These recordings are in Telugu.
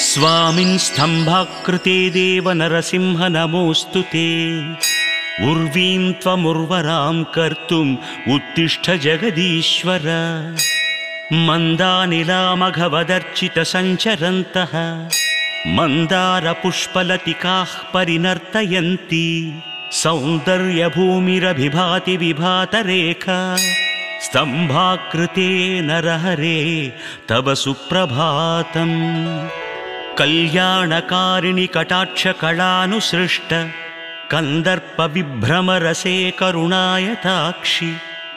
स्वामिन् स्तम्भाकृते देव नरसिंह नमोऽस्तु ते उर्वीं त्वमुर्वरां कर्तुम् उत्तिष्ठ जगदीश्वर मन्दानिलामघवदर्चितसञ्चरन्तः मन्दारपुष्पलतिकाः परिनर्तयन्ति सौन्दर्यभूमिरभिभाति विभातरेखा स्तम्भाकृते नरहरे तव सुप्रभातम् कल्याणकारिणि कटाक्षकलानुसृष्ट कन्दर्पविभ्रमरसे करुणायताक्षि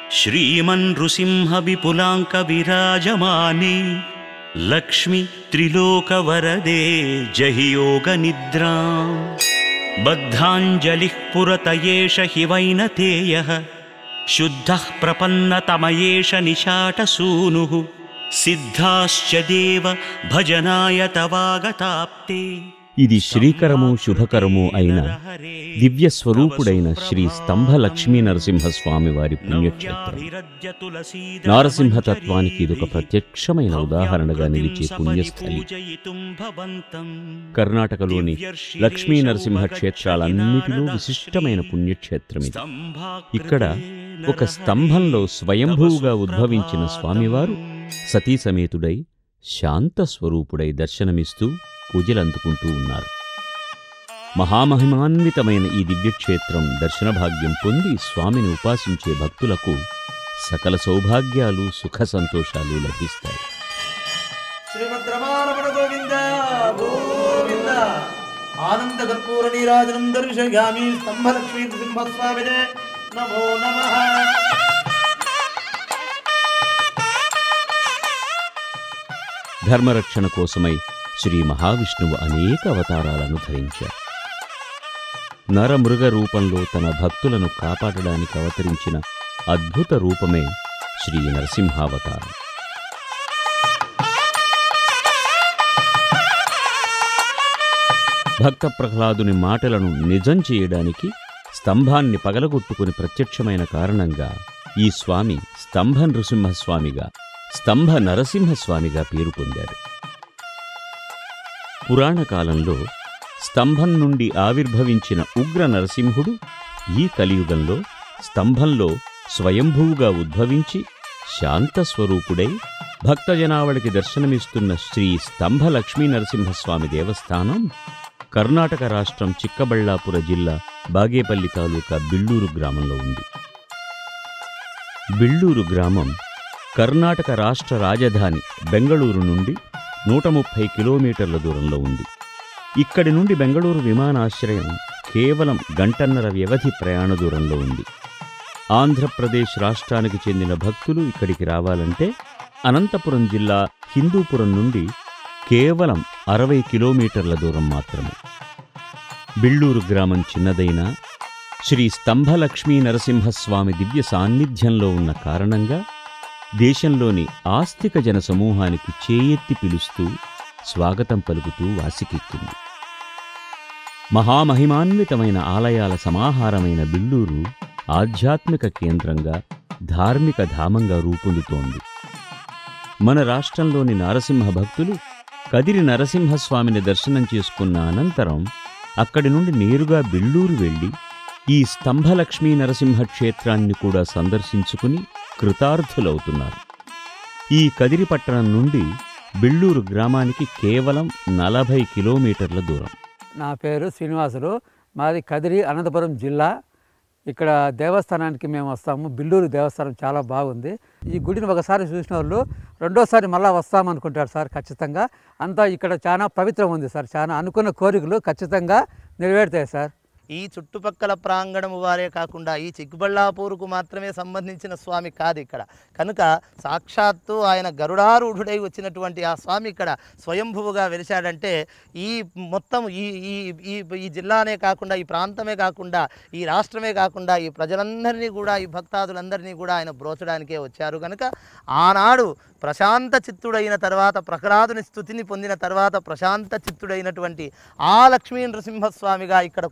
श्रीमन्नृसिंहविपुलाङ्कविराजमाने लक्ष्मि त्रिलोकवरदे जहि योगनिद्राम् बद्धाञ्जलिः पुरत एष हि वैनतेयः शुद्धः प्रपन्नतमयेष निशाटसूनुः सिद्धाश्च देव भजनाय तवागताप्ते ఇది శ్రీకరము శుభకరము అయిన దివ్య స్వరూపుడైన శ్రీ స్తంభ లక్ష్మీ నరసింహస్వామి వారి పుణ్యక్షేత్రం నారసింహతత్వానికి ఇదొక ప్రత్యక్షమైన ఉదాహరణగా నిలిచే పుణ్యస్థలి కర్ణాటకలోని లక్ష్మీ నరసింహ క్షేత్రాలన్నిటిలో విశిష్టమైన పుణ్యక్షేత్రం ఇది ఇక్కడ ఒక స్తంభంలో స్వయంభూగా ఉద్భవించిన స్వామివారు సతీ సమేతుడై శాంత స్వరూపుడై దర్శనమిస్తూ పూజలందుకుంటూ ఉన్నారు మహామహిమాన్వితమైన ఈ దివ్యక్షేత్రం దర్శన భాగ్యం పొంది స్వామిని ఉపాసించే భక్తులకు సకల సౌభాగ్యాలు సుఖ సంతోషాలు లభిస్తాయి శ్రీమద్రమారమణ గోవింద గోవింద ఆనంద కర్పూర నీరాజనం దర్శయామి స్తంభలక్ష్మీ నృసింహస్వామినే నమో నమ ధర్మరక్షణ కోసమై శ్రీ మహావిష్ణువు అనేక అవతారాలను ధరించారు నరమృగ రూపంలో తన భక్తులను కాపాడడానికి అవతరించిన అద్భుత రూపమే శ్రీ నరసింహావతారం భక్త ప్రహ్లాదుని మాటలను నిజం చేయడానికి స్తంభాన్ని పగలగొట్టుకుని ప్రత్యక్షమైన కారణంగా ఈ స్వామి స్తంభ నృసింహస్వామిగా స్తంభ నరసింహస్వామిగా పేరు పొందాడు పురాణ కాలంలో స్తంభం నుండి ఆవిర్భవించిన ఉగ్ర నరసింహుడు ఈ కలియుగంలో స్తంభంలో స్వయంభూగా ఉద్భవించి శాంతస్వరూపుడై భక్తజనావళికి దర్శనమిస్తున్న శ్రీ స్తంభ లక్ష్మీ నరసింహస్వామి దేవస్థానం కర్ణాటక రాష్ట్రం చిక్కబళ్ళాపుర జిల్లా బాగేపల్లి తాలూకా బిళ్ళూరు గ్రామంలో ఉంది బిళ్ళూరు గ్రామం కర్ణాటక రాష్ట్ర రాజధాని బెంగళూరు నుండి నూట ముప్పై కిలోమీటర్ల దూరంలో ఉంది ఇక్కడి నుండి బెంగళూరు విమానాశ్రయం కేవలం గంటన్నర వ్యవధి ప్రయాణ దూరంలో ఉంది ఆంధ్రప్రదేశ్ రాష్ట్రానికి చెందిన భక్తులు ఇక్కడికి రావాలంటే అనంతపురం జిల్లా హిందూపురం నుండి కేవలం అరవై కిలోమీటర్ల దూరం మాత్రమే బిళ్ళూరు గ్రామం చిన్నదైనా శ్రీ స్తంభలక్ష్మీ నరసింహస్వామి దివ్య సాన్నిధ్యంలో ఉన్న కారణంగా దేశంలోని ఆస్తిక జన సమూహానికి చేయెత్తి పిలుస్తూ స్వాగతం పలుకుతూ వాసికెక్కింది మహామహిమాన్వితమైన ఆలయాల సమాహారమైన బిల్లూరు ఆధ్యాత్మిక కేంద్రంగా ధార్మిక ధామంగా రూపొందుతోంది మన రాష్ట్రంలోని నారసింహ భక్తులు కదిరి నరసింహస్వామిని దర్శనం చేసుకున్న అనంతరం అక్కడి నుండి నేరుగా బిళ్ళూరు వెళ్ళి ఈ స్తంభలక్ష్మీ నరసింహ క్షేత్రాన్ని కూడా సందర్శించుకుని కృతార్థులవుతున్నారు ఈ కదిరి పట్టణం నుండి బిళ్ళూరు గ్రామానికి కేవలం నలభై కిలోమీటర్ల దూరం నా పేరు శ్రీనివాసులు మాది కదిరి అనంతపురం జిల్లా ఇక్కడ దేవస్థానానికి మేము వస్తాము బిల్లూరు దేవస్థానం చాలా బాగుంది ఈ గుడిని ఒకసారి చూసిన వాళ్ళు రెండోసారి మళ్ళీ వస్తామనుకుంటారు సార్ ఖచ్చితంగా అంతా ఇక్కడ చాలా పవిత్రం ఉంది సార్ చాలా అనుకున్న కోరికలు ఖచ్చితంగా నెరవేరుతాయి సార్ ఈ చుట్టుపక్కల ప్రాంగణము వారే కాకుండా ఈ చిక్కుబళ్ళాపూర్కు మాత్రమే సంబంధించిన స్వామి కాదు ఇక్కడ కనుక సాక్షాత్తు ఆయన గరుడారూఢుడై వచ్చినటువంటి ఆ స్వామి ఇక్కడ స్వయంభువుగా వెలిశాడంటే ఈ మొత్తం ఈ ఈ ఈ ఈ జిల్లానే కాకుండా ఈ ప్రాంతమే కాకుండా ఈ రాష్ట్రమే కాకుండా ఈ ప్రజలందరినీ కూడా ఈ భక్తాదులందరినీ కూడా ఆయన బ్రోచడానికే వచ్చారు కనుక ఆనాడు ప్రశాంత చిత్తుడైన తర్వాత ప్రహ్లాదుని స్థుతిని పొందిన తర్వాత ప్రశాంత చిత్తుడైనటువంటి ఆ లక్ష్మీ నృసింహస్వామిగా ఇక్కడ కొలువబడుతూ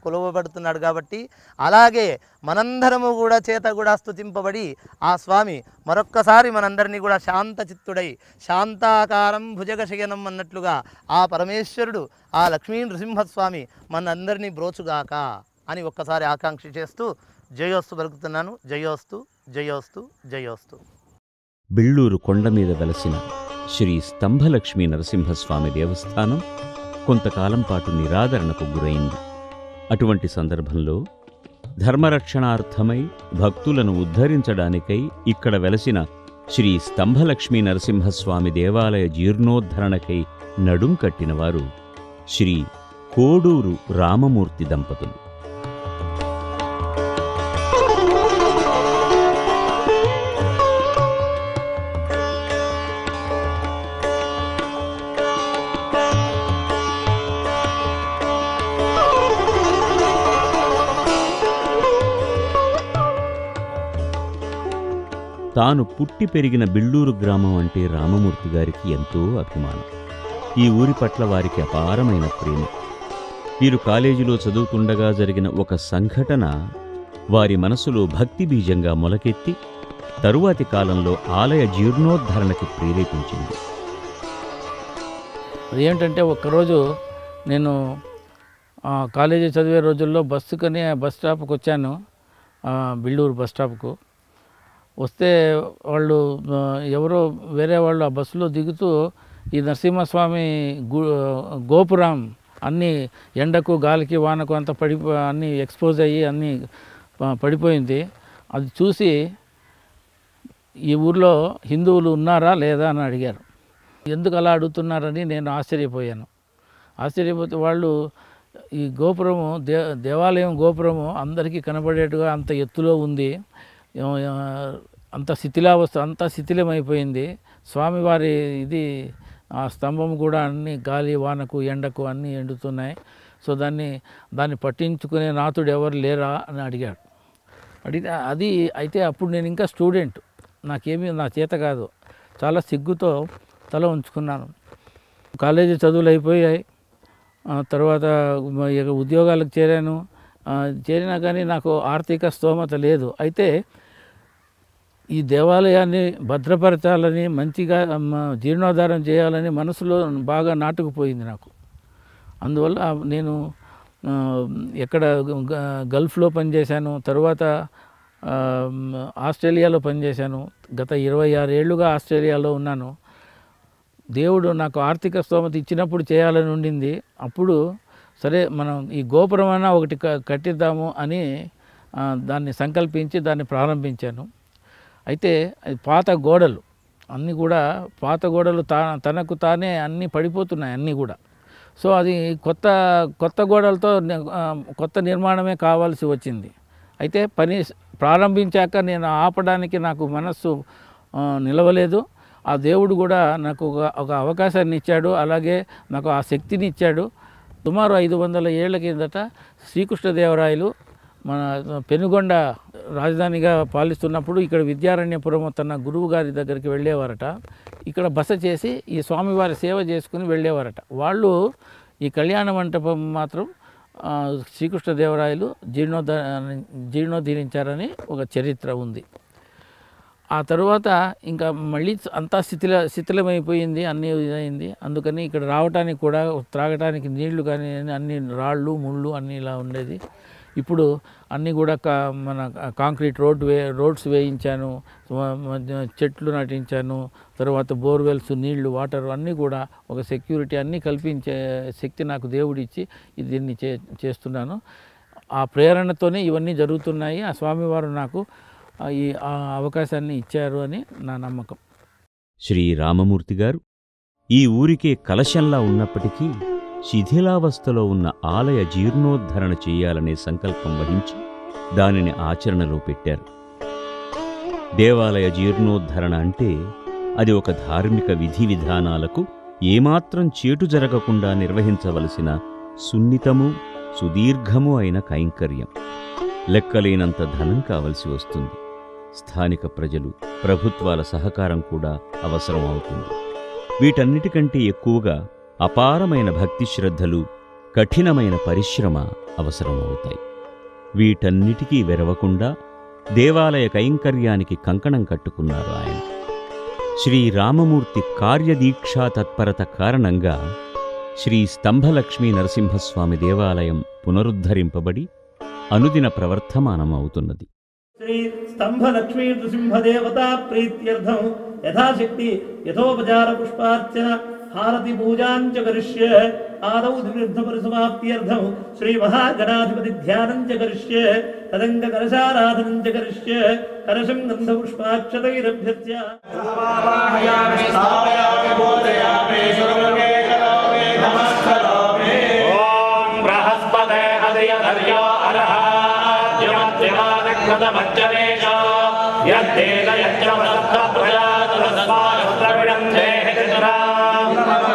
స్తుతింపబడుతున్నాడు కాబట్టి అలాగే మనందరము కూడా చేత కూడా స్తుతింపబడి ఆ స్వామి మరొక్కసారి మనందరినీ కూడా శాంత చిత్తుడై శాంతాకారం భుజగశయనం అన్నట్లుగా ఆ పరమేశ్వరుడు ఆ లక్ష్మీ నృసింహస్వామి మనందరినీ బ్రోచుగాక అని ఒక్కసారి ఆకాంక్ష చేస్తూ జయోస్తు పలుకుతున్నాను జయోస్తు జయోస్తు జయోస్తు బిళ్ళూరు కొండ మీద వెలసిన శ్రీ స్తంభలక్ష్మీ నరసింహస్వామి దేవస్థానం కొంతకాలం పాటు నిరాదరణకు గురైంది అటువంటి సందర్భంలో ధర్మరక్షణార్థమై భక్తులను ఉద్ధరించడానికై ఇక్కడ వెలసిన శ్రీ స్తంభలక్ష్మీ నరసింహస్వామి దేవాలయ జీర్ణోద్ధరణకై నడుం కట్టినవారు శ్రీ కోడూరు రామమూర్తి దంపతులు తాను పుట్టి పెరిగిన బిళ్ళూరు గ్రామం అంటే రామమూర్తి గారికి ఎంతో అభిమానం ఈ ఊరి పట్ల వారికి అపారమైన ప్రేమ వీరు కాలేజీలో చదువుతుండగా జరిగిన ఒక సంఘటన వారి మనసులో భక్తి బీజంగా మొలకెత్తి తరువాతి కాలంలో ఆలయ జీర్ణోద్ధరణకి ప్రేరేపించింది అది ఏమిటంటే ఒక్కరోజు నేను ఆ, కాలేజీ చదివే రోజుల్లో బస్సుకని బస్ స్టాప్కి వచ్చాను ఆ, బిళ్ళూరు బస్ స్టాప్కు వస్తే వాళ్ళు ఆ, ఎవరో వేరే వాళ్ళు ఆ బస్సులో దిగుతూ ఈ నరసింహస్వామి గు గోపురం అన్నీ ఎండకు గాలికి వానకు అంతా పడిపో అన్నీ ఎక్స్పోజ్ అయ్యి అన్నీ ప- పడిపోయింది అది చూసి ఈ ఊర్లో హిందువులు ఉన్నారా లేదా అని అడిగారు ఎందుకు అలా అడుగుతున్నారని నేను ఆశ్చర్యపోయాను ఆశ్చర్యపోతే వాళ్ళు ఈ గోపురము దే దేవాలయం గోపురము అందరికీ కనపడేట్టుగా అంత ఎత్తులో ఉంది ఆ, అంత శిథిలావస్థ అంతా శిథిలమైపోయింది స్వామివారి ఇది ఆ స్తంభం కూడా అన్ని గాలి వానకు ఎండకు అన్నీ ఎండుతున్నాయి సో దాన్ని దాన్ని పట్టించుకునే నాతుడు ఎవరు లేరా అని అడిగాడు అడిగితే అది అయితే అప్పుడు నేను ఇంకా స్టూడెంట్ నాకేమీ నా చేత కాదు చాలా సిగ్గుతో తల ఉంచుకున్నాను కాలేజీ చదువులు అయిపోయాయి ఆ తర్వాత మ- ఇక ఉద్యోగాలకు చేరాను ఆ, చేరినా కానీ నాకు ఆర్థిక స్తోమత లేదు అయితే ఈ దేవాలయాన్ని భద్రపరచాలని మంచిగా మ, జీర్ణోద్ధారం చేయాలని మనసులో బాగా నాటుకుపోయింది నాకు అందువల్ల నేను ఆ, ఎక్కడ గ- గల్ఫ్లో పనిచేశాను తర్వాత ఆ, ఆస్ట్రేలియాలో పనిచేశాను గత ఇరవై ఆరు ఏళ్ళుగా ఆస్ట్రేలియాలో ఉన్నాను దేవుడు నాకు ఆర్థిక స్తోమత ఇచ్చినప్పుడు చేయాలని ఉండింది అప్పుడు సరే మనం ఈ గోపురం అన్నా ఒకటి క- కట్టిద్దాము అని ఆ, దాన్ని సంకల్పించి దాన్ని ప్రారంభించాను అయితే అది పాత గోడలు అన్నీ కూడా పాత గోడలు తా తనకు తానే అన్నీ పడిపోతున్నాయి అన్నీ కూడా సో అది కొత్త కొత్త గోడలతో ని- ఆ, కొత్త నిర్మాణమే కావాల్సి వచ్చింది అయితే పని స్- ప్రారంభించాక నేను ఆపడానికి నాకు మనస్సు ఆ, నిలవలేదు ఆ దేవుడు కూడా నాకు ఒక ఒక అవకాశాన్ని ఇచ్చాడు అలాగే నాకు ఆ శక్తిని ఇచ్చాడు సుమారు ఐదు వందల ఏళ్ల కిందట శ్రీకృష్ణదేవరాయలు మన పెనుగొండ రాజధానిగా పాలిస్తున్నప్పుడు ఇక్కడ విద్యారణ్యపురం తన గురువు గారి దగ్గరికి వెళ్ళేవారట ఇక్కడ బస చేసి ఈ స్వామివారి సేవ చేసుకుని వెళ్ళేవారట వాళ్ళు ఈ కళ్యాణ మంటపం మాత్రం ఆ, శ్రీకృష్ణదేవరాయలు జీర్ణోద్ధ జీర్ణోద్ధరించారని ఒక చరిత్ర ఉంది ఆ తరువాత ఇంకా మళ్ళీ అంతా శిథిల శిథిలమైపోయింది అన్నీ ఇదైంది అందుకని ఇక్కడ రావటానికి కూడా త్రాగటానికి నీళ్లు కానీ అన్ని రాళ్ళు ముళ్ళు అన్నీ ఇలా ఉండేది ఇప్పుడు అన్నీ కూడా కా మన కాంక్రీట్ రోడ్ వే రోడ్స్ వేయించాను మ- మధ్య చెట్లు నాటించాను తర్వాత బోర్వెల్స్ నీళ్లు వాటర్ అన్నీ కూడా ఒక సెక్యూరిటీ అన్నీ కల్పించే శక్తి నాకు దేవుడిచ్చి ఇది దీన్ని చే చేస్తున్నాను ఆ ప్రేరణతోనే ఇవన్నీ జరుగుతున్నాయి ఆ స్వామివారు నాకు ఆ ఈ ఆ అవకాశాన్ని ఇచ్చారు అని నా నమ్మకం శ్రీ రామమూర్తి గారు ఈ ఊరికే కలశంలా ఉన్నప్పటికీ శిథిలావస్థలో ఉన్న ఆలయ జీర్ణోద్ధరణ చేయాలనే సంకల్పం వహించి దానిని ఆచరణలో పెట్టారు దేవాలయ జీర్ణోద్ధరణ అంటే అది ఒక ధార్మిక విధి విధానాలకు ఏమాత్రం చేటు జరగకుండా నిర్వహించవలసిన సున్నితము సుదీర్ఘము అయిన కైంకర్యం లెక్కలేనంత ధనం కావలసి వస్తుంది స్థానిక ప్రజలు ప్రభుత్వాల సహకారం కూడా అవసరం అవుతుంది వీటన్నిటికంటే ఎక్కువగా అపారమైన భక్తి శ్రద్ధలు కఠినమైన పరిశ్రమ అవసరం అవుతాయి వీటన్నిటికీ వెరవకుండా దేవాలయ కైంకర్యానికి కంకణం కట్టుకున్నారు ఆయన శ్రీరామమూర్తి కార్యదీక్షా తత్పరత కారణంగా శ్రీ స్తంభలక్ష్మీ నరసింహస్వామి దేవాలయం పునరుద్ధరింపబడి అనుదిన ప్రవర్తమానం అవుతున్నది శ్రీ స్తంభ లక్ష్మీ నృసింహదేవతా ప్రీత్యర్థం యథాశక్తి యథోపచార పుష్పార్చన హారతి పూజాంచ కరిష్యే ఆదౌ దివ్యర్థ పరిసమాప్త్యర్థం శ్రీ మహాగణాధిపతి ధ్యానం చ కరిష్యే తదంగ కలశారాధనం చ కరిష్యే కలశం గంధ పుష్పాక్షతైరభ్యర్చ్య బృహస్పతే హృదయధర్యో అర్హ జ్యమద్వివాదకృతమజ్జనేష యద్దేన యజ్ఞమదత్త ప్రజాతులస్మారస్రవిణం దేహి త్రిపురాం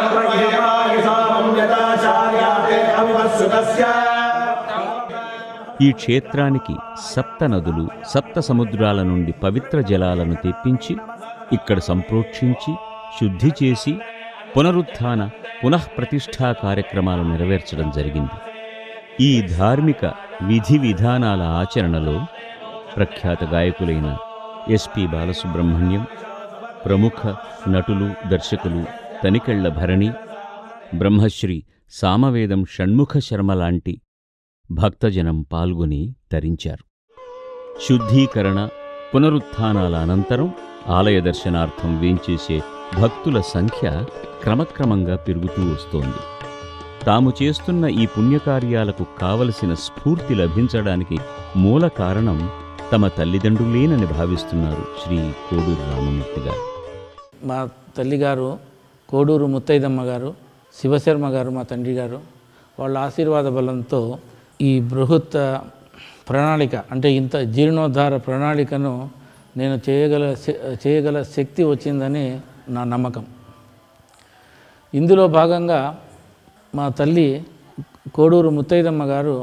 ఈ క్షేత్రానికి సప్త నదులు సప్త సముద్రాల నుండి పవిత్ర జలాలను తెప్పించి ఇక్కడ సంప్రోక్షించి శుద్ధి చేసి పునరుత్థాన పునఃప్రతిష్ఠా కార్యక్రమాలు నెరవేర్చడం జరిగింది ఈ ధార్మిక విధి విధానాల ఆచరణలో ప్రఖ్యాత గాయకులైన ఎస్పి బాలసుబ్రహ్మణ్యం ప్రముఖ నటులు దర్శకులు తనికెళ్ల భరణి బ్రహ్మశ్రీ సామవేదం షణ్ముఖ శర్మ లాంటి భక్తజనం పాల్గొని తరించారు శుద్ధీకరణ పునరుత్థానాల అనంతరం ఆలయ దర్శనార్థం వేంచేసే భక్తుల సంఖ్య క్రమక్రమంగా పెరుగుతూ వస్తోంది తాము చేస్తున్న ఈ పుణ్యకార్యాలకు కావలసిన స్ఫూర్తి లభించడానికి మూల కారణం తమ తల్లిదండ్రులేనని భావిస్తున్నారు శ్రీ కోడూరు రామమూర్తి గారు మా తల్లిగారు కోడూరు ముత్తైదమ్మ గారు శివశర్మ గారు మా తండ్రి గారు వాళ్ళ ఆశీర్వాద బలంతో ఈ బృహత్ ప్రణాళిక అంటే ఇంత జీర్ణోద్ధార ప్రణాళికను నేను చేయగల శ- చేయగల శక్తి వచ్చిందని నా నమ్మకం ఇందులో భాగంగా మా తల్లి కోడూరు ముత్తైదమ్మ గారు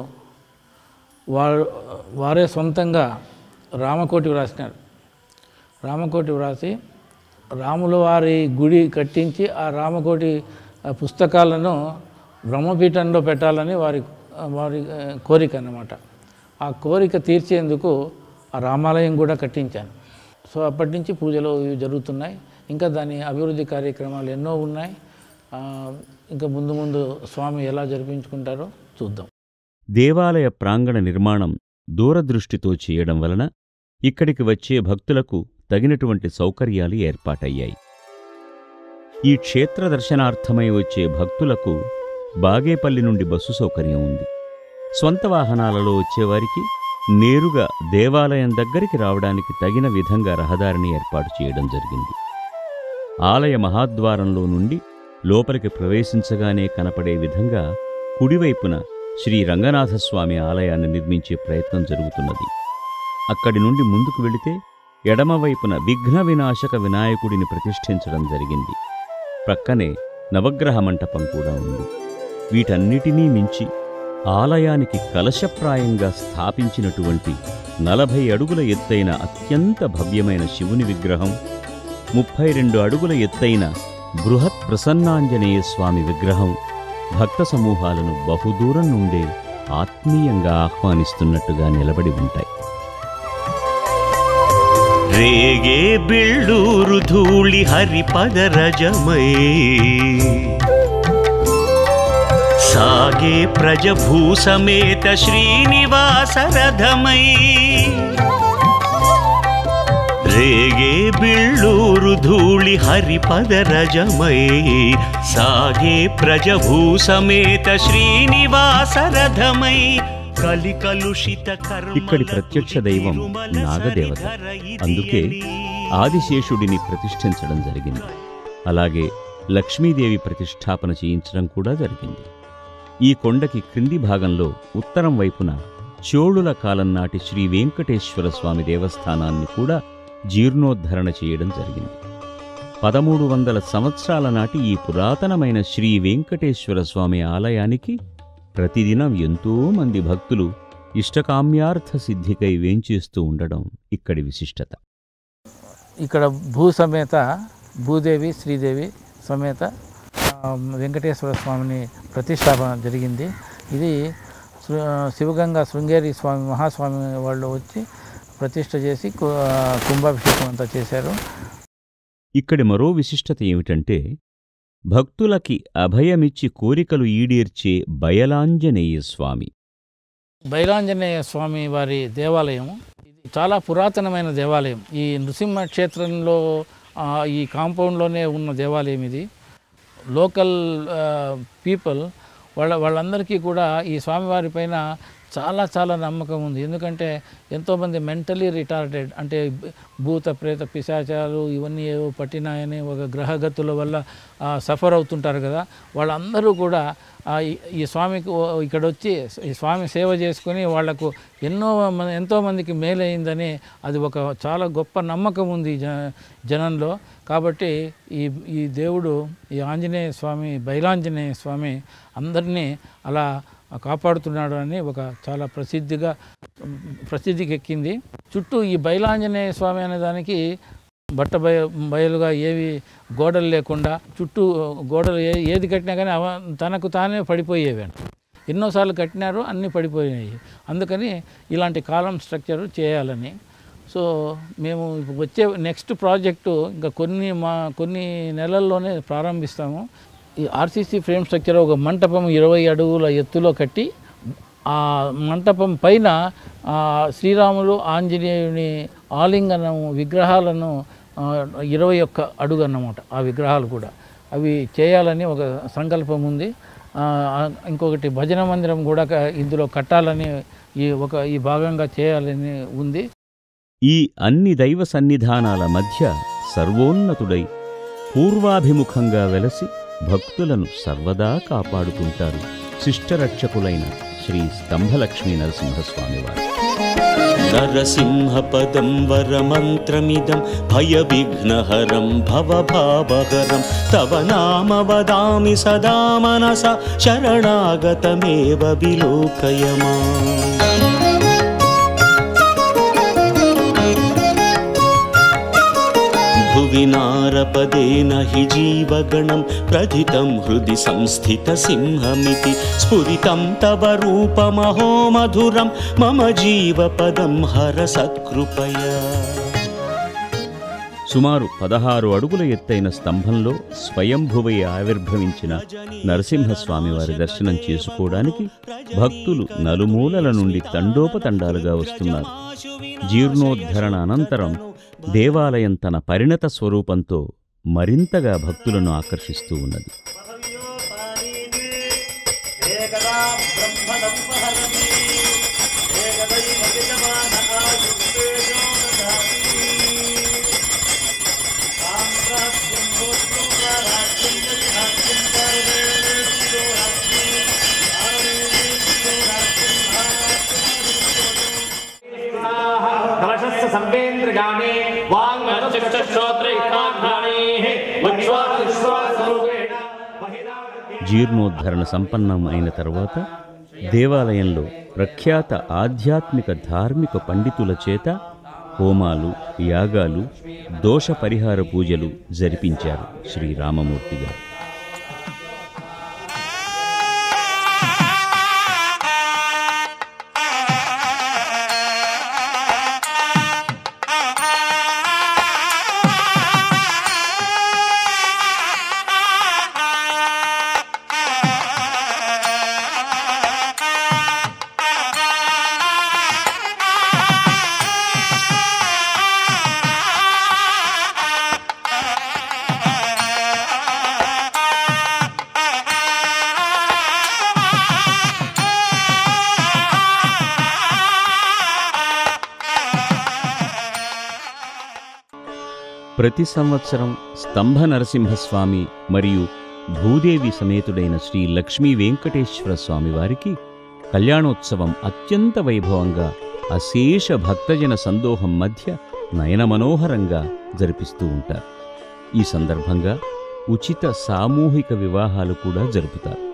వారు వారే సొంతంగా రామకోటి వ్రాసినారు రామకోటి వ్రాసి రాముల వారి గుడి కట్టించి ఆ రామకోటి ఆ పుస్తకాలను బ్రహ్మపీఠంలో పెట్టాలని వారి వారి ఆ, కోరిక అన్నమాట ఆ కోరిక తీర్చేందుకు ఆ రామాలయం కూడా కట్టించాను సో అప్పటి నుంచి పూజలు ఇవి జరుగుతున్నాయి ఇంకా దాని అభివృద్ధి కార్యక్రమాలు ఎన్నో ఉన్నాయి ఆ, ఇంకా ముందు ముందు స్వామి ఎలా జరిపించుకుంటారో చూద్దాం దేవాలయ ప్రాంగణ నిర్మాణం దూరదృష్టితో చేయడం వలన ఇక్కడికి వచ్చే భక్తులకు తగినటువంటి సౌకర్యాలు ఏర్పాటయ్యాయి ఈ క్షేత్ర దర్శనార్థమై వచ్చే భక్తులకు బాగేపల్లి నుండి బస్సు సౌకర్యం ఉంది స్వంత వాహనాలలో వచ్చేవారికి నేరుగా దేవాలయం దగ్గరికి రావడానికి తగిన విధంగా రహదారిని ఏర్పాటు చేయడం జరిగింది ఆలయ మహాద్వారంలో నుండి లోపలికి ప్రవేశించగానే కనపడే విధంగా కుడివైపున శ్రీ రంగనాథస్వామి ఆలయాన్ని నిర్మించే ప్రయత్నం జరుగుతున్నది అక్కడి నుండి ముందుకు వెళితే ఎడమవైపున విఘ్న వినాశక వినాయకుడిని ప్రతిష్ఠించడం జరిగింది ప్రక్కనే నవగ్రహ మంటపం కూడా ఉంది వీటన్నిటినీ మించి ఆలయానికి కలశప్రాయంగా స్థాపించినటువంటి నలభై అడుగుల ఎత్తైన అత్యంత భవ్యమైన శివుని విగ్రహం ముప్పై రెండు అడుగుల ఎత్తైన బృహత్ ప్రసన్నాంజనేయ స్వామి విగ్రహం భక్త సమూహాలను బహుదూరం నుండే ఆత్మీయంగా ఆహ్వానిస్తున్నట్టుగా నిలబడి ఉంటాయి రేగే బిళ్ళూరు ధూళి హరిపదరజమై సాగే ప్రజభూసమేత శ్రీనివాస రథమై రేగే బిళ్ళూరు ధూళి హరిపదరజమై సాగే ప్రజభూసమేత శ్రీనివాస రథమై కలి కలుషిత కర్మలకు ఇక్కడి ప్రత్యక్ష దైవం నాగదేవత అందుకే ఆదిశేషుడిని ప్రతిష్ఠించడం జరిగింది అలాగే లక్ష్మీదేవి ప్రతిష్టాపన చేయించడం కూడా జరిగింది ఈ కొండకి క్రింది భాగంలో ఉత్తరం వైపున చోళుల కాలం నాటి శ్రీ వెంకటేశ్వర స్వామి దేవస్థానాన్ని కూడా జీర్ణోద్ధరణ చేయడం జరిగింది పదమూడు వందల సంవత్సరాల నాటి ఈ పురాతనమైన శ్రీ వెంకటేశ్వర స్వామి ఆలయానికి ప్రతిదినం ఎంతో మంది భక్తులు ఇష్టకామ్యార్థ సిద్ధికై వేంచేస్తూ ఉండడం ఇక్కడి విశిష్టత ఇక్కడ భూ సమేత భూదేవి శ్రీదేవి సమేత ఆ, వెంకటేశ్వర స్వామిని ప్రతిష్టాపన జరిగింది ఇది శృ- శివగంగా శృంగేరి స్వామి మహాస్వామి వాళ్ళు వచ్చి ప్రతిష్ట చేసి కు- కుంభాభిషేకం అంతా చేశారు ఇక్కడి మరో విశిష్టత ఏమిటంటే భక్తులకి అభయమిచ్చి కోరికలు ఈడేర్చే బయలాంజనేయ స్వామి బైరాంజనేయ స్వామి వారి దేవాలయం ఇది చాలా పురాతనమైన దేవాలయం ఈ నృసింహ క్షేత్రంలో ఆ, ఈ కాంపౌండ్లోనే ఉన్న దేవాలయం ఇది లోకల్ పీపుల్ వాళ్ళ వాళ్ళందరికీ కూడా ఈ స్వామివారి పైన చాలా చాలా నమ్మకం ఉంది ఎందుకంటే ఎంతోమంది మెంటలీ రిటార్డెడ్ అంటే భూత ప్రేత పిశాచాలు ఇవన్నీ ఏవో పట్టినాయని ఒక గ్రహగతుల వల్ల సఫర్ అవుతుంటారు కదా వాళ్ళందరూ కూడా ఆ, ఈ- ఈ స్వామికి ఓ- ఇక్కడ వచ్చి ఈ స్వామి సేవ చేసుకొని వాళ్లకు ఎన్నో మ- ఎంతోమందికి మేలైందని అది ఒక చాలా గొప్ప నమ్మకం ఉంది జ జనంలో కాబట్టి ఈ ఈ దేవుడు ఈ ఆంజనేయ స్వామి బైలాంజనేయ స్వామి అందరినీ అలా కాపాడుతున్నాడు అని ఒక చాలా ప్రసిద్ధిగా ప్రసిద్ధికి ఎక్కింది చుట్టూ ఈ బైలాంజనేయ స్వామి అనే దానికి బట్ట బయ బయలుగా ఏవి గోడలు లేకుండా చుట్టూ గోడలు ఏ ఏది కట్టినా కానీ అవ తనకు తానే పడిపోయేవి అంట ఎన్నోసార్లు కట్టినారు అన్నీ పడిపోయినాయి అందుకని ఇలాంటి కాలం స్ట్రక్చర్ చేయాలని సో మేము ఇప్పుడు వచ్చే నెక్స్ట్ ప్రాజెక్టు ఇంకా కొన్ని మా కొన్ని నెలల్లోనే ప్రారంభిస్తాము ఈ ఆర్సీసీ ఫ్రేమ్ స్ట్రక్చర్ ఒక మంటపం ఇరవై అడుగుల ఎత్తులో కట్టి ఆ మంటపం పైన ఆ, శ్రీరాములు ఆంజనేయుని ఆలింగనం విగ్రహాలను ఆ, ఇరవై ఒక్క అడుగు అన్నమాట ఆ విగ్రహాలు కూడా అవి చేయాలని ఒక సంకల్పం ఉంది ఆ, ఆ, ఇంకొకటి భజన మందిరం కూడా క- ఇందులో కట్టాలని ఈ ఒక ఈ భాగంగా చేయాలని ఉంది ఈ అన్ని దైవ సన్నిధానాల మధ్య సర్వోన్నతుడై పూర్వాభిముఖంగా వెలసి భక్తులను సర్వదా కాపాడుతుంటారు శిష్టరక్షకులైన శ్రీ స్తంభలక్ష్మీ నరసింహస్వామివారు నరసింహపదం వరమంత్రమిదం భయవిఘ్నహరం భవభావహరం తవ నామ వదామి సదా మనస శరణాగతమేవ విలోకయమా భువి నారపదేన హి జీవగణం ప్రథితం హృది సంస్థిత సింహమితి స్ఫురితం తవ రూపమహో మధురం మమ జీవపదం హర సత్కృపయా సుమారు పదహారు అడుగుల ఎత్తైన స్తంభంలో స్వయంభువై ఆవిర్భవించిన నరసింహస్వామివారి దర్శనం చేసుకోవడానికి భక్తులు నలుమూలల నుండి తండోపతండాలుగా వస్తున్నారు జీర్ణోద్ధరణ అనంతరం దేవాలయం తన పరిణత స్వరూపంతో మరింతగా భక్తులను ఆకర్షిస్తూ ఉన్నది ఏకదా బ్రహ్మణం వహరతి ఏకదైవ యజమాన ఆయుర్వేదో దదాతి సామ్రాజ్యం భూత్వం వా రాజ్యం యజ్ఞాజ్యం పరమేశ్వరో రాజ్యం పరమేశ్వరో రాజ్యం కలశస్య సర్వేంద్రియాణి వాంగ్మనశ్చక్షోత్రైకాఘ్రాణి ఉచ్ఛ్వాసరూపేణ జీర్ణోద్ధరణ సంపన్నం అయిన తర్వాత దేవాలయంలో ప్రఖ్యాత ఆధ్యాత్మిక ధార్మిక పండితుల చేత హోమాలు యాగాలు దోష పరిహార పూజలు జరిపించారు శ్రీరామమూర్తి గారు ప్రతి సంవత్సరం స్తంభ నరసింహస్వామి మరియు భూదేవి సమేతుడైన శ్రీ లక్ష్మీ వెంకటేశ్వర స్వామి వారికి కళ్యాణోత్సవం అత్యంత వైభవంగా అశేష భక్తజన సందోహం మధ్య నయనమనోహరంగా జరిపిస్తూ ఉంటారు ఈ సందర్భంగా ఉచిత సామూహిక వివాహాలు కూడా జరుపుతారు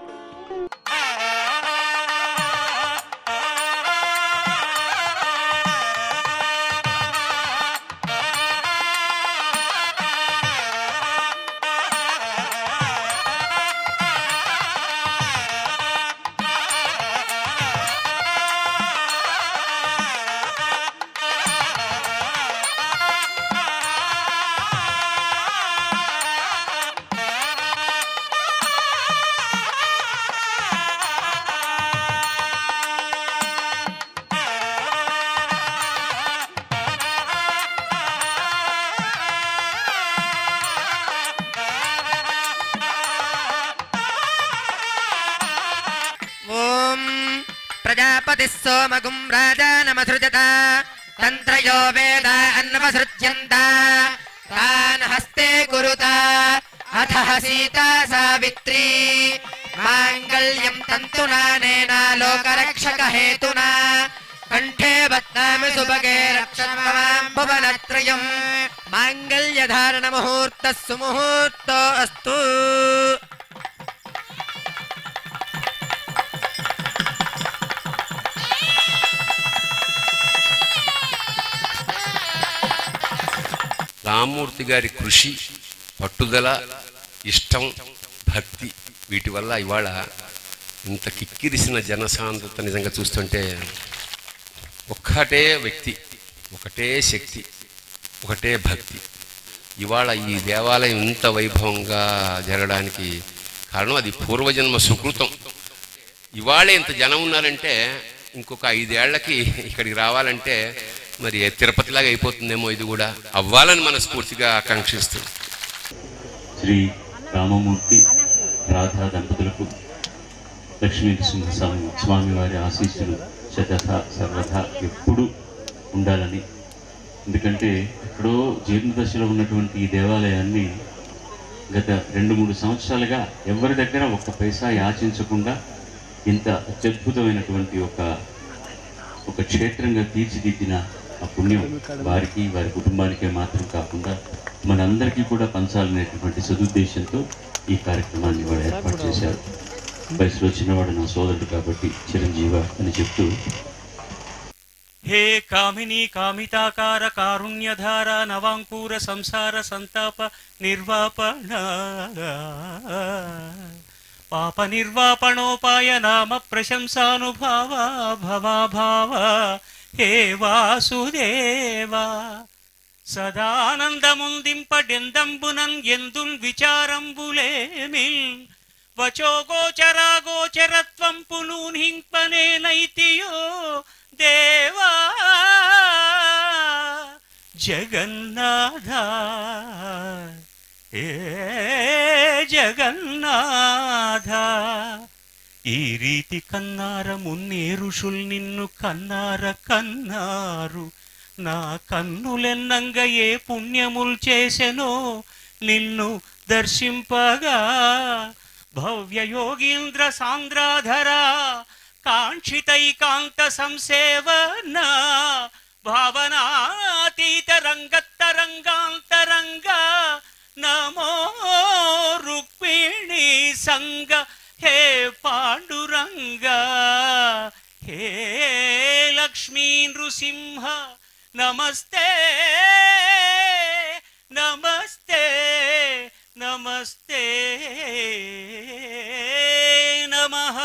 ఓం ప్రజాపతిः సోమగుం రాజానమసృజత తంత్రయో వేద అన్వసృజ్యంత తాన్ హస్తే కురుత అథ సీతా సావిత్రీ మాంగళ్యం తంతునానేన లోకరక్షక హేతునా కంఠే బత్నామి సుభగే రక్షమాం భువనత్రయం మాంగళ్యధారణ ముహూర్త సుముహూర్తో అస్తు రామ్మూర్తి గారి కృషి పట్టుదల ఇష్టం భక్తి వీటి వల్ల ఇవాళ ఇంత కిక్కిరిసిన జనసాంద్రత నిజంగా చూస్తుంటే ఒక్కటే వ్యక్తి ఒకటే శక్తి ఒకటే భక్తి ఇవాళ ఈ దేవాలయం ఇంత వైభవంగా జరగడానికి కారణం అది పూర్వజన్మ సుకృతం ఇవాళే ఇంత జనం ఉన్నారంటే ఇంకొక ఐదేళ్లకి ఇక్కడికి రావాలంటే మరి తిరుపతిలాగా అయిపోతుందేమో ఇది కూడా అవ్వాలని మనస్ఫూర్తిగా ఆకాంక్షిస్తూ శ్రీ రామమూర్తి రాధా దంపతులకు లక్ష్మీ నరసింహస్వామి స్వామివారి ఆశీస్సులు శతథ సర్వథా ఎప్పుడూ ఉండాలని ఎందుకంటే ఎక్కడో జీర్ణదశలో ఉన్నటువంటి ఈ దేవాలయాన్ని గత రెండు మూడు సంవత్సరాలుగా ఎవరి దగ్గర ఒక్క పైసా యాచించకుండా ఇంత అత్యద్భుతమైనటువంటి ఒక ఒక క్షేత్రంగా తీర్చిదిద్దిన ఆ పుణ్యం వారికి వారి కుటుంబానికే మాత్రం కాకుండా మనందరికీ కూడా పంచాలనేటటువంటి సదుద్దేశంతో ఈ కార్యక్రమాన్ని వాడు ఏర్పాటు చేశారు వయసులో చిన్నవాడు నా సోదరుడు కాబట్టి చిరంజీవ అని చెప్తూ హే కామిని కామితాకార కారుణ్యధార నవాంకూర సంసార సంతాప నిర్వాపణ పాప నిర్వాపణోపాయ నామ ప్రశంసానుభావ భవాభావ హే వాసుదేవా సదానందముందింపడెందంబునన్ ఎందున్ విచారంబులేమిల్ వచో గోచరా గోచరత్వం పునూహింపనేనైతియో దేవా జగన్నాథ ఏ జగన్నాథ ఈ రీతి కన్నార మున్నే ఋషుల్ నిన్ను కన్నార కన్నారు నా కన్నులెన్నంగ ఏ పుణ్యముల్ చేసెనో నిన్ను దర్శింపగా భవ్య యోగీంద్ర సాంద్రాధరా కాంక్షితైకాంత సంసేవన భావనాతీత రంగత్తరంగాంతరంగ నమో రుక్మిణి సంగ హే పాండురంగ హే లక్ష్మీ నృసింహ నమస్తే నమస్తే నమస్తే నమః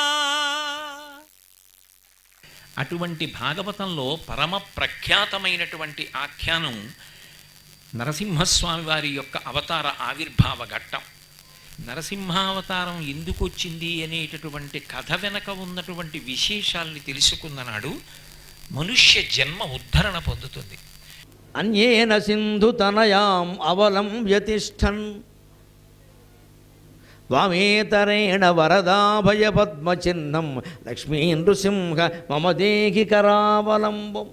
అటువంటి భాగవతంలో పరమ ప్రఖ్యాతమైనటువంటి ఆఖ్యానం నరసింహస్వామి వారి యొక్క అవతార ఆవిర్భావ ఘట్టం నరసింహావతారం ఎందుకు వచ్చింది అనేటటువంటి కథ వెనక ఉన్నటువంటి విశేషాల్ని తెలుసుకున్ననాడు మనుష్య జన్మ ఉద్ధరణ పొందుతుంది అన్యేన సింధుతనయాం అవలంబ్యతిష్టన్ వామేతరేణ వరదాభయపద్మచిహ్నం లక్ష్మీ నృసింహ మమ దేహి కరావలంబం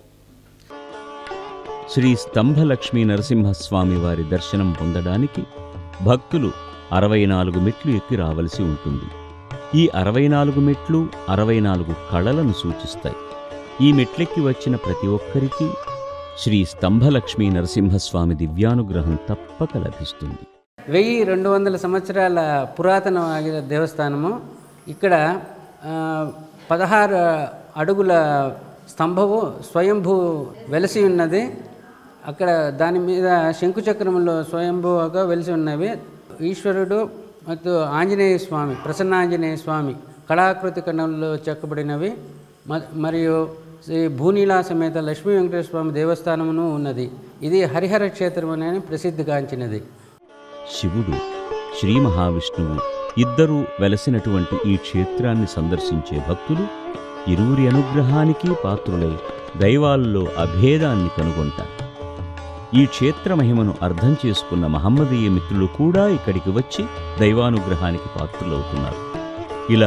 శ్రీ స్తంభలక్ష్మీ నరసింహస్వామి వారి దర్శనం పొందడానికి భక్తులు అరవై నాలుగు మెట్లు ఎక్కి రావలసి ఉంటుంది ఈ అరవై నాలుగు మెట్లు అరవై నాలుగు కళలను సూచిస్తాయి ఈ మెట్లెక్కి వచ్చిన ప్రతి ఒక్కరికి శ్రీ స్తంభలక్ష్మీ నరసింహస్వామి దివ్యానుగ్రహం తప్పక లభిస్తుంది వెయ్యి రెండు వందల సంవత్సరాల పురాతన దేవస్థానము ఇక్కడ ఆ, పదహారు అడుగుల స్తంభము స్వయంభూ వెలసి ఉన్నది అక్కడ దాని మీద శంకుచక్రములో స్వయంభూగా వెలిసి ఉన్నవి ఈశ్వరుడు ಮತ್ತು ఆంజనేయ స్వామి ప్రసన్నాంజనేయ స్వామి కళాకృతి కణంలో చెక్కబడినవి మ- మరియు శ్రీ భూనీలా సమేత లక్ష్మీ వెంకటేశ్వర స్వామి దేవస్థానమును ఉన్నది ఇది హరిహర క్షేత్రం అని ప్రసిద్ధిగాంచినది శివుడు శ్రీ మహావిష్ణువు ఇద్దరూ వెలసినటువంటి ఈ క్షేత్రాన్ని సందర్శించే భక్తులు ఇరువురి అనుగ్రహానికి పాత్రులై దైవాల్లో అభేదాన్ని కనుగొంటారు ఈ క్షేత్ర మహిమను అర్థం చేసుకున్న మహమ్మదీయ మిత్రులు కూడా ఇక్కడికి వచ్చి దైవానుగ్రహానికి పాత్రులవుతున్నారు ఇలా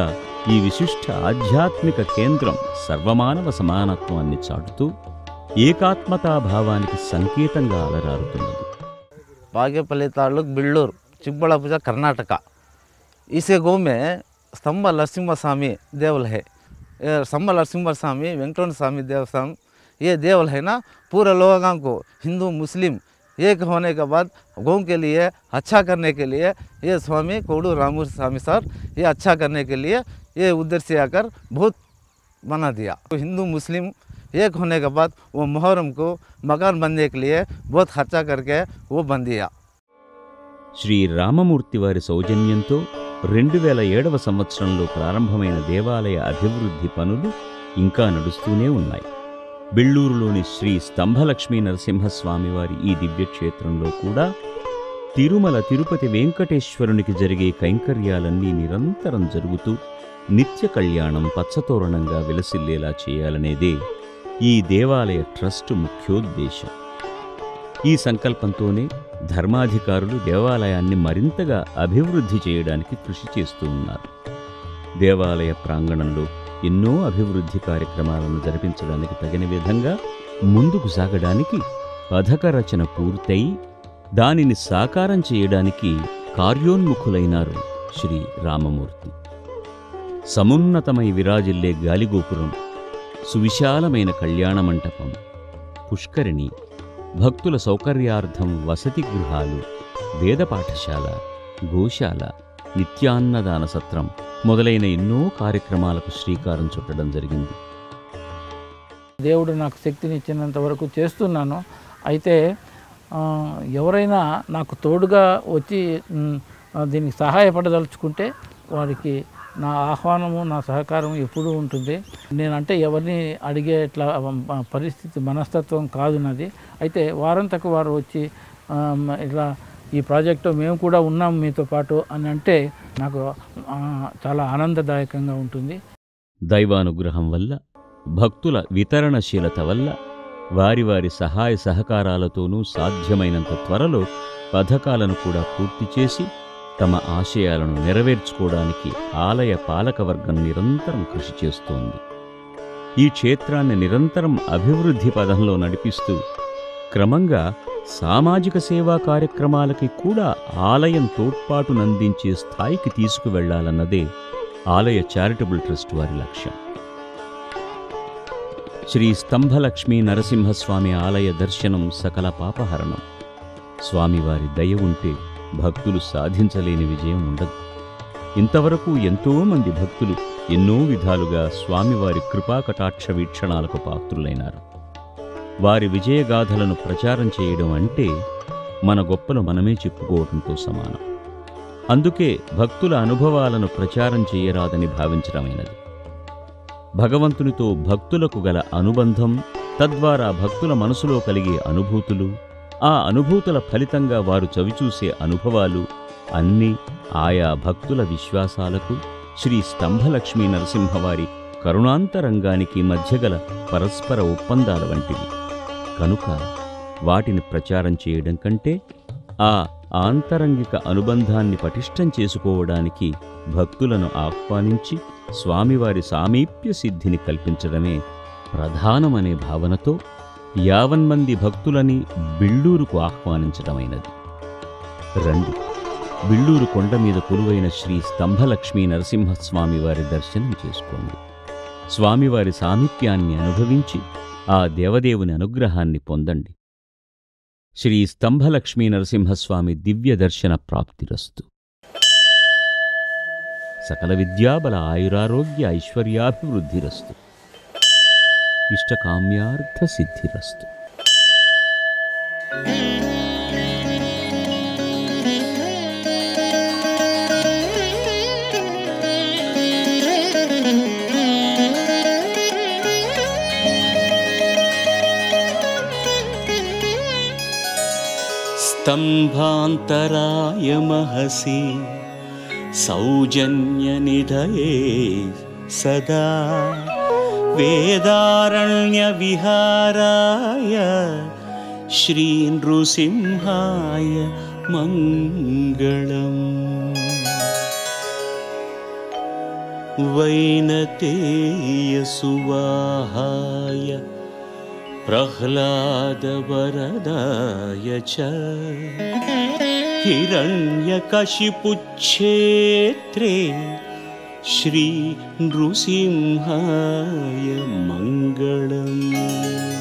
ఈ విశిష్ట ఆధ్యాత్మిక కేంద్రం సర్వమానవ సమానత్వాన్ని చాటుతూ ఏకాత్మతాభావానికి సంకేతంగా అలరారుతున్నది बागेपल्ली तालुक बिल्लूर चिकबड़ापुर कर्नाटक इसे गांव में स्तंभ नरसिम्ह स्वामी देवल है ये स्तंभ नरसिम्ह स्वामी वेंकटेश्वर स्वामी देवस्थान ये देवल है ना पूरे लोगों को हिंदू मुस्लिम एक होने के बाद गांव के लिए अच्छा करने के लिए ये स्वामी कोडू रामू स्वामी सर ये अच्छा करने के लिए ये उधर से आकर बहुत बना दिया तो हिंदू मुस्लिम एक होने के बाद वो मुहर्रम को मकान बनने के लिए बहुत खर्चा करके वो बन दिया శ్రీ రామమూర్తి వారి సౌజన్యంతో రెండు వేల ఏడవ సంవత్సరంలో ప్రారంభమైన దేవాలయ అభివృద్ధి పనులు ఇంకా నడుస్తూనే ఉన్నాయి బెళ్ళూరులోని శ్రీ స్తంభలక్ష్మీ నరసింహస్వామి వారి ఈ దివ్యక్షేత్రంలో కూడా తిరుమల తిరుపతి వెంకటేశ్వరునికి జరిగే కైంకర్యాలన్నీ నిరంతరం జరుగుతూ నిత్య కళ్యాణం పచ్చతోరణంగా విలసిల్లేలా చేయాలనేదే ఈ దేవాలయ ట్రస్ట్ ముఖ్యోద్దేశం ఈ సంకల్పంతోనే ధర్మాధికారులు దేవాలయాన్ని మరింతగా అభివృద్ధి చేయడానికి కృషి చేస్తూ ఉన్నారు దేవాలయ ప్రాంగణంలో ఎన్నో అభివృద్ధి కార్యక్రమాలను జరిపించడానికి తగిన విధంగా ముందుకు సాగడానికి పథక రచన పూర్తయి దానిని సాకారం చేయడానికి కార్యోన్ముఖులైనారు శ్రీ రామమూర్తి సమున్నతమై విరాజిల్లే గాలిగోపురం సువిశాలమైన కళ్యాణ మంటపం పుష్కరిణి భక్తుల సౌకర్యార్థం వసతి గృహాలు వేద పాఠశాల గోశాల నిత్యాన్నదాన సత్రం మొదలైన ఎన్నో కార్యక్రమాలకు శ్రీకారం చుట్టడం జరిగింది దేవుడు నాకు శక్తిని ఇచ్చినంత వరకు చేస్తున్నాను అయితే ఆ, ఎవరైనా నాకు తోడుగా వచ్చి మ్, ఆ, దీనికి సహాయపడదలుచుకుంటే వారికి నా ఆహ్వానము నా సహకారం ఎప్పుడూ ఉంటుంది నేనంటే ఎవరిని అడిగే ఇట్లా ఆ, పరిస్థితి మనస్తత్వం కాదు నాది అయితే వారంతకు వారు వచ్చి ఆ, మ- ఇట్లా ఈ ప్రాజెక్టు మేము కూడా ఉన్నాం మీతో పాటు అని అంటే నాకు ఆ, చాలా ఆనందదాయకంగా ఉంటుంది దైవానుగ్రహం వల్ల భక్తుల వితరణశీలత వల్ల వారి వారి సహాయ సహకారాలతోనూ సాధ్యమైనంత త్వరలో పథకాలను కూడా పూర్తి చేసి తమ ఆశయాలను నెరవేర్చుకోవడానికి ఆలయ పాలకవర్గం నిరంతరం కృషి చేస్తోంది ఈ క్షేత్రాన్ని నిరంతరం అభివృద్ధి పదంలో నడిపిస్తూ క్రమంగా సామాజిక సేవా కార్యక్రమాలకి కూడా ఆలయం తోడ్పాటునందించే స్థాయికి తీసుకువెళ్లాలన్నదే ఆలయ చారిటబుల్ ట్రస్ట్ వారి లక్ష్యం శ్రీ స్తంభలక్ష్మీ నరసింహస్వామి ఆలయ దర్శనం సకల పాపహరణం స్వామివారి దయ ఉంటే భక్తులు సాధించలేని విజయం ఉండదు ఇంతవరకు ఎంతోమంది భక్తులు ఎన్నో విధాలుగా స్వామివారి కృపాకటాక్ష వీక్షణాలకు పాత్రులైనారు వారి విజయగాథలను ప్రచారం చేయడం అంటే మన గొప్పలు మనమే చెప్పుకోవడంతో సమానం అందుకే భక్తుల అనుభవాలను ప్రచారం చేయరాదని భావించడమైనది భగవంతునితో భక్తులకు గల అనుబంధం తద్వారా భక్తుల మనసులో కలిగే అనుభూతులు ఆ అనుభూతుల ఫలితంగా వారు చవిచూసే అనుభవాలు అన్నీ ఆయా భక్తుల విశ్వాసాలకు శ్రీ స్తంభలక్ష్మీ నరసింహవారి కరుణాంతరంగానికి మధ్యగల పరస్పర ఒప్పందాల వంటివి కనుక వాటిని ప్రచారం చేయడం కంటే ఆ ఆంతరంగిక అనుబంధాన్ని పటిష్టం చేసుకోవడానికి భక్తులను ఆహ్వానించి స్వామివారి సామీప్య సిద్ధిని కల్పించడమే ప్రధానమనే భావనతో యావన్మంది భక్తులని బిళ్ళూరుకు ఆహ్వానించడమైనది రండి బిళ్ళూరు కొండ మీద కొలువైన శ్రీ స్తంభలక్ష్మీ నరసింహస్వామి వారి దర్శనం చేసుకోండి స్వామివారి సామీప్యాన్ని అనుభవించి ఆ దేవదేవుని అనుగ్రహాన్ని పొందండి శ్రీ స్తంభలక్ష్మీ నరసింహస్వామి దివ్య దర్శన ప్రాప్తిరస్తు సకల విద్యాబల ఆయురారోగ్య ఐశ్వర్యాభివృద్ధిరస్తు ఇష్టకామ్యార్థ సిద్ధిరస్తు स्तम्भान्तराय महसि सौजन्यनिधये सदा वेदारण्यविहाराय श्रीनृसिंहाय मङ्गलम् वैनतेयसुवाहाय प्रह्लादवरदाय च हिरण्यकशिपुच्छेत्रे श्रीनृसिंहाय मङ्गलम्